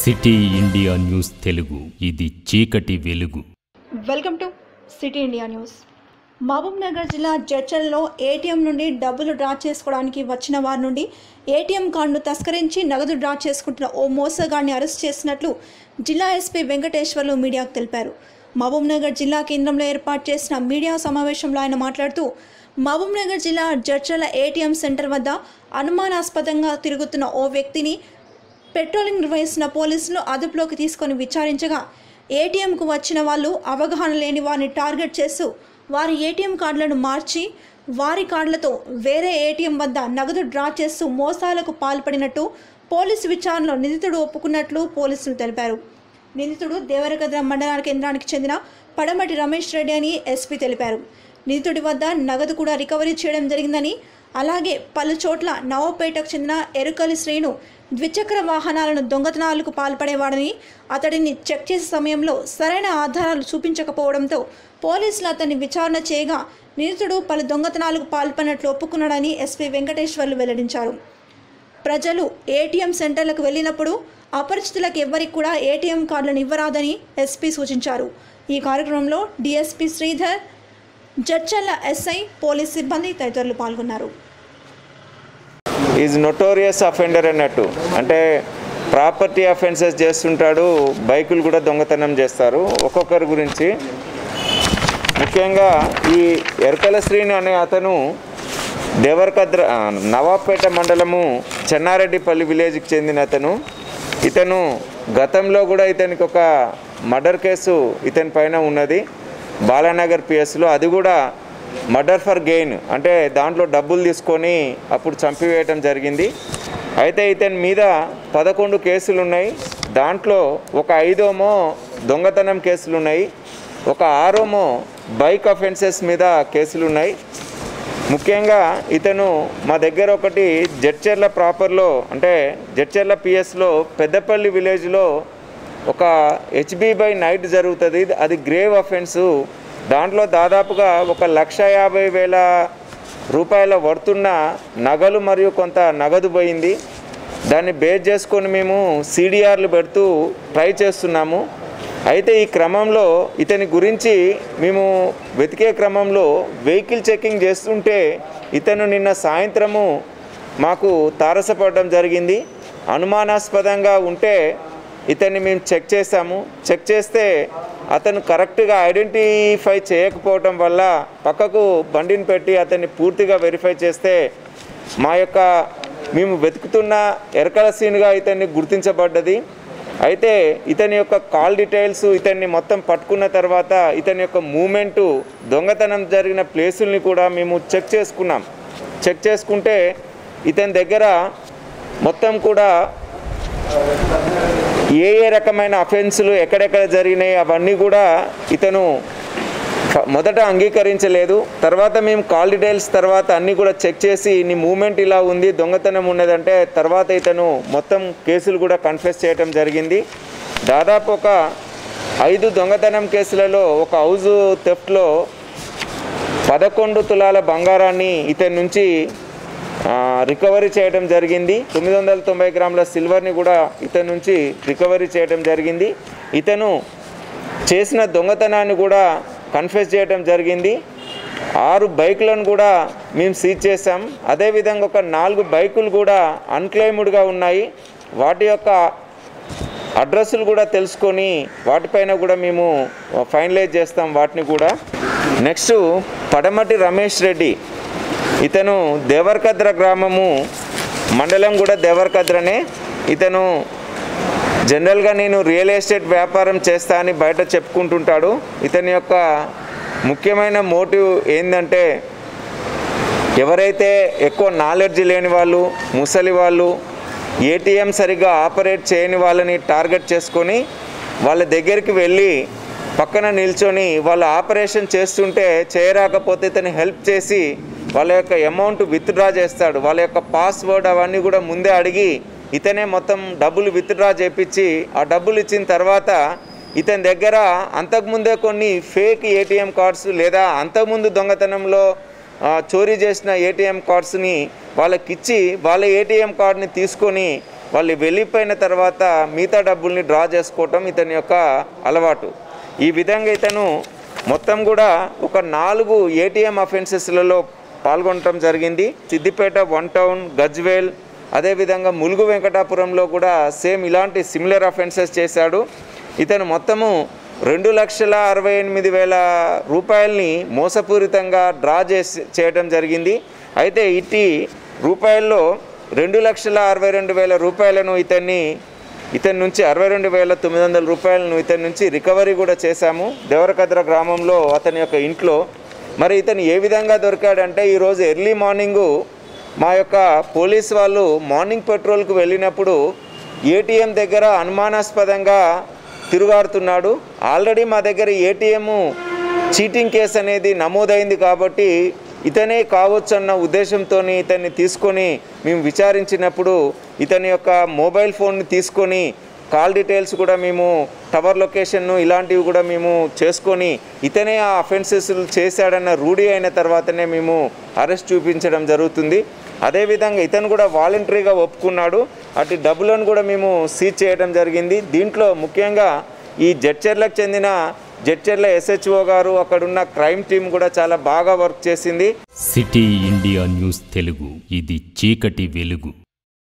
city India news Telugu ఇది చీకటి వెలుగు welcome to city India news Mahabubnagar జిల్లా జడ్చల్లో ఏటీఎం నుండి డబ్బులు డ్రా చేసుకోవడానికి వచ్చిన వారి నుండి ఏటీఎం కార్డును తస్కరించి నగదు డ్రా చేసుకుంటున్న ఓ మోసగాడిని అరెస్ట్ చేసినట్లు జిల్లా ఎస్పీ వెంకటేశ్వర్లు మీడియాకు తెలిపారు మహబూబ్ నగర్ జిల్లా కేంద్రంలో ఏర్పాటు చేసిన మీడియా సమావేశంలో ఆయన మాట్లాడుతూ మహబూబ్ నగర్ జిల్లా జడ్చల ఏటీఎం సెంటర్ వద్ద అనుమానాస్పదంగా తిరుగుతున్న ఓ వ్యక్తిని పెట్రోలింగ్ నిర్వహిస్తున్న పోలీసులు అదుపులోకి తీసుకొని విచారించగా ఏటీఎంకు వచ్చిన వాళ్ళు అవగాహన లేని వారిని టార్గెట్ చేస్తూ వారి ఏటీఎం కార్డులను మార్చి వారి కార్డులతో వేరే ఏటీఎం వద్ద నగదు డ్రా చేస్తూ మోసాలకు పాల్పడినట్టు పోలీసు విచారణలో నిందితుడు ఒప్పుకున్నట్లు పోలీసులు తెలిపారు నిందితుడు దేవరగద్ర మండల కేంద్రానికి చెందిన పడమటి రమేష్ రెడ్డి అని ఎస్పీ తెలిపారు నిందితుడి వద్ద నగదు కూడా రికవరీ చేయడం జరిగిందని అలాగే పలు చోట్ల నవపేటకు చెందిన ఎరుకలి శ్రీను ద్విచక్ర వాహనాలను దొంగతనాలకు పాల్పడేవాడని అతడిని చెక్ చేసే సమయంలో సరైన ఆధారాలు చూపించకపోవడంతో పోలీసులు అతన్ని విచారణ చేయగా నిందితుడు పలు దొంగతనాలకు పాల్పడినట్లు ఒప్పుకున్నాడని ఎస్పీ వెంకటేశ్వర్లు వెల్లడించారు ప్రజలు ఏటీఎం సెంటర్లకు వెళ్ళినప్పుడు అపరిచితులకు ఎవ్వరికి కూడా ఏటీఎం కార్డులను ఇవ్వరాదని ఎస్పీ సూచించారు ఈ కార్యక్రమంలో డిఎస్పీ శ్రీధర్ జడ్చల్ల ఎస్ఐ పోలీస్ సిబ్బంది తదితరులు పాల్గొన్నారు ఈజ్ నొటోరియస్ అఫెండర్ అన్నట్టు అంటే ప్రాపర్టీ అఫెన్సెస్ చేస్తుంటాడు బైకులు కూడా దొంగతనం చేస్తారు ఒక్కొక్కరి గురించి ముఖ్యంగా ఈ ఎరకల శ్రీని అనే అతను దేవరకద్ర ఆ, నవాబ్పేట మండలము చెన్నారెడ్డిపల్లి విలేజ్కి చెందిన అతను ఇతను గతంలో కూడా ఇతనికి ఒక మర్డర్ కేసు ఇతని పైన ఉన్నది బాలానగర్ పిఎస్లో అది కూడా మర్డర్ ఫర్ గెయిన్ అంటే దాంట్లో డబ్బులు తీసుకొని అప్పుడు చంపివేయటం జరిగింది అయితే ఇతని మీద పదకొండు కేసులు ఉన్నాయి దాంట్లో ఒక ఐదోమో దొంగతనం కేసులు ఉన్నాయి ఒక ఆరోమో బైక్ అఫెన్సెస్ మీద కేసులు ఉన్నాయి ముఖ్యంగా ఇతను మా దగ్గర ఒకటి జడ్చెర్ల ప్రాపర్లో అంటే జడ్చెర్ల పిఎస్లో పెద్దపల్లి విలేజ్లో ఒక హెచ్బి బై నైట్ జరుగుతుంది అది గ్రేవ్ అఫెన్సు దాంట్లో దాదాపుగా ఒక లక్ష యాభై వేల రూపాయల వర్తున్న నగలు మరియు కొంత నగదు పోయింది దాన్ని బేస్ చేసుకొని మేము సిడిఆర్లు పెడుతూ ట్రై చేస్తున్నాము అయితే ఈ క్రమంలో ఇతని గురించి మేము వెతికే క్రమంలో వెహికల్ చెకింగ్ చేస్తుంటే ఇతను నిన్న సాయంత్రము మాకు తారసపడడం జరిగింది అనుమానాస్పదంగా ఉంటే ఇతన్ని మేము చెక్ చేశాము చెక్ చేస్తే అతను కరెక్ట్గా ఐడెంటిఫై చేయకపోవటం వల్ల పక్కకు బండిని పెట్టి అతన్ని పూర్తిగా వెరిఫై చేస్తే మా యొక్క మేము వెతుకుతున్న ఎరకల సీన్గా ఇతన్ని గుర్తించబడ్డది అయితే ఇతని యొక్క కాల్ డీటెయిల్స్ ఇతన్ని మొత్తం పట్టుకున్న తర్వాత ఇతని యొక్క మూమెంటు దొంగతనం జరిగిన ప్లేసుల్ని కూడా మేము చెక్ చేసుకున్నాం చెక్ చేసుకుంటే ఇతని దగ్గర మొత్తం కూడా ఏ ఏ రకమైన అఫెన్సులు ఎక్కడెక్కడ జరిగినాయి అవన్నీ కూడా ఇతను ఫ- మొదట అంగీకరించలేదు తర్వాత మేము కాల్ డీటెయిల్స్ తర్వాత అన్నీ కూడా చెక్ చేసి నీ మూమెంట్ ఇలా ఉంది దొంగతనం ఉన్నదంటే తర్వాత ఇతను మొత్తం కేసులు కూడా కన్ఫెస్ చేయడం జరిగింది దాదాపు ఒక ఐదు దొంగతనం కేసులలో ఒక హౌజ్ థెఫ్ట్లో పదకొండు తులాల బంగారాన్ని ఇతని నుంచి ఆ, రికవరీ చేయడం జరిగింది తొమ్మిది వందల తొంభై గ్రాముల సిల్వర్ని కూడా ఇతని నుంచి రికవరీ చేయడం జరిగింది ఇతను చేసిన దొంగతనాన్ని కూడా కన్ఫెస్ చేయడం జరిగింది ఆరు బైకులను కూడా మేము సీజ్ చేసాం అదేవిధంగా ఒక నాలుగు బైకులు కూడా అన్క్లైమ్డ్గా ఉన్నాయి వాటి యొక్క అడ్రస్లు కూడా తెలుసుకొని వాటిపైన కూడా మేము ఫైనలైజ్ చేస్తాం వాటిని కూడా నెక్స్ట్ పడమటి రమేష్ రెడ్డి ఇతను దేవరకద్ర గ్రామము మండలం కూడా దేవరకద్రనే ఇతను జనరల్గా నేను రియల్ ఎస్టేట్ వ్యాపారం చేస్తా అని బయట చెప్పుకుంటుంటాడు ఇతని యొక్క ముఖ్యమైన మోటివ్ ఏంటంటే ఎవరైతే ఎక్కువ నాలెడ్జ్ లేని వాళ్ళు ముసలి వాళ్ళు ఏటీఎం సరిగ్గా ఆపరేట్ చేయని వాళ్ళని టార్గెట్ చేసుకొని వాళ్ళ దగ్గరికి వెళ్ళి పక్కన నిల్చొని వాళ్ళు ఆపరేషన్ చేస్తుంటే చేయరాకపోతే ఇతను హెల్ప్ చేసి వాళ్ళ యొక్క అమౌంట్ విత్డ్రా చేస్తాడు వాళ్ళ యొక్క పాస్వర్డ్ అవన్నీ కూడా ముందే అడిగి ఇతనే మొత్తం డబ్బులు విత్డ్రా చేపించి ఆ డబ్బులు ఇచ్చిన తర్వాత ఇతని దగ్గర అంతకుముందే కొన్ని ఫేక్ ఏటీఎం కార్డ్స్ లేదా అంతకుముందు దొంగతనంలో ఆ, చోరీ చేసిన ఏటీఎం కార్డ్స్ని వాళ్ళకిచ్చి వాళ్ళ ఏటీఎం కార్డ్ని తీసుకొని వాళ్ళు వెళ్ళిపోయిన తర్వాత మిగతా డబ్బుల్ని డ్రా చేసుకోవటం ఇతని యొక్క అలవాటు ఈ విధంగా ఇతను మొత్తం కూడా ఒక నాలుగు ఏటీఎం అఫెన్సెస్లలో పాల్గొనటం జరిగింది సిద్దిపేట వన్ టౌన్ గజ్వేల్ అదేవిధంగా ములుగు వెంకటాపురంలో కూడా సేమ్ ఇలాంటి సిమిలర్ అఫెన్సెస్ చేశాడు ఇతను మొత్తము రెండు లక్షల అరవై ఎనిమిది వేల రూపాయలని మోసపూరితంగా డ్రా చేసి చేయడం జరిగింది అయితే ఇట్టి రూపాయల్లో రెండు లక్షల అరవై రెండు వేల రూపాయలను ఇతన్ని ఇతని నుంచి అరవై రెండు వేల తొమ్మిది వందల రూపాయలను ఇతని నుంచి రికవరీ కూడా చేశాము దేవరకద్ర గ్రామంలో అతని యొక్క ఇంట్లో మరి ఇతను ఏ విధంగా దొరికాడంటే ఈరోజు ఎర్లీ మార్నింగు మా యొక్క పోలీస్ వాళ్ళు మార్నింగ్ పెట్రోల్కు వెళ్ళినప్పుడు ఏటీఎం దగ్గర అనుమానాస్పదంగా తిరుగాడుతున్నాడు ఆల్రెడీ మా దగ్గర ఏటీఎం చీటింగ్ కేసు అనేది నమోదైంది కాబట్టి ఇతనే కావచ్చు అన్న ఉద్దేశంతో ఇతన్ని తీసుకొని మేము విచారించినప్పుడు ఇతని యొక్క మొబైల్ ఫోన్ని తీసుకొని కాల్ డీటెయిల్స్ కూడా మేము టవర్ లొకేషన్ను ఇలాంటివి కూడా మేము చేసుకొని ఇతనే ఆ అఫెన్సెస్ చేశాడన్న రూఢి అయిన తర్వాతనే మేము అరెస్ట్ చూపించడం జరుగుతుంది అదేవిధంగా ఇతను కూడా వాలంటరీగా ఒప్పుకున్నాడు అటు డబ్బులను కూడా మేము సీజ్ చేయడం జరిగింది దీంట్లో ముఖ్యంగా ఈ జడ్చర్లకు చెందిన జడ్చర్ల ఎస్హెచ్ఓ గారు అక్కడున్న క్రైమ్ టీం కూడా చాలా బాగా వర్క్ చేసింది సిటీ ఇండియా న్యూస్ తెలుగు ఇది చీకటి వెలుగు